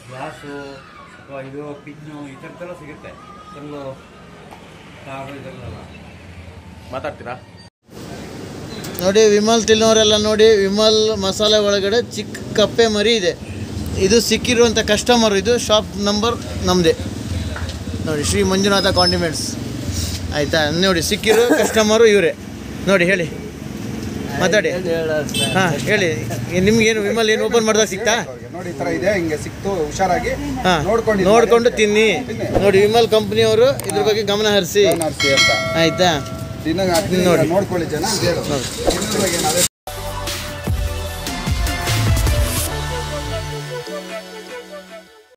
Glass ಅಥವಾ ಇದು pin ಈ ಥರದ್ದೆಲ್ಲ ಸಿಗುತ್ತೆ ಕಲ್ಲು ಕಾರು ಇದೆಲ್ಲ ಮಾತಾಡ್ತೀರಾ ನೋಡಿ ವಿಮಲ್ ತಿನ್ನೋರೆಲ್ಲ ನೋಡಿ ವಿಮಲ್ ಮಸಾಲೆ ಒಳಗಡೆ ಚಿಕ್ಕ ಕಪ್ಪೆ ಮರಿ ಇದೆ ಇದು ಸಿಕ್ಕಿರುವಂಥ ಕಸ್ಟಮರ್ ಇದು ಶಾಪ್ ನಂಬರ್ ನಮ್ಮದೇ ನೋಡಿ ಶ್ರೀ ಮಂಜುನಾಥ ಕಾಂಡಿಮೆಂಟ್ಸ್ ಆಯಿತಾ ನೋಡಿ ಸಿಕ್ಕಿರೋ ಕಸ್ಟಮರು ಇವರೇ ನೋಡಿ ಹೇಳಿ ಮಾತಾಡಿ ಹಾಂ ಹೇಳಿ ನಿಮ್ಗೇನು ವಿಮಲ್ ಏನು ಓಪನ್ ಮಾಡಿದಾಗ ಸಿಕ್ತಾ ನೋಡಿ ಈ ತರ ಇದೆ ಹಿಂಗೆ ಸಿಕ್ತು ಹುಷಾರಾಗಿ ಹಾಂ ನೋಡ್ಕೊಂಡು ನೋಡಿಕೊಂಡು ತಿನ್ನಿ ನೋಡಿ ವಿಮಲ್ ಕಂಪ್ನಿಯವರು ಇದ್ರ ಬಗ್ಗೆ ಗಮನ ಹರಿಸಿ ನರ್ಸಿ ಅಂತ ಆಯಿತಾ ದಿನ ಹಾಕ್ತೀನಿ, ನೋಡಿ. ನೋಡ್ಕೊಳ್ಳಿ ಜನ ಅಂತ ಹೇಳು ನೋಡಿ. ಇನ್ನೊಂದ್ ಬಗ್ಗೆ ಏನು ಅದೇ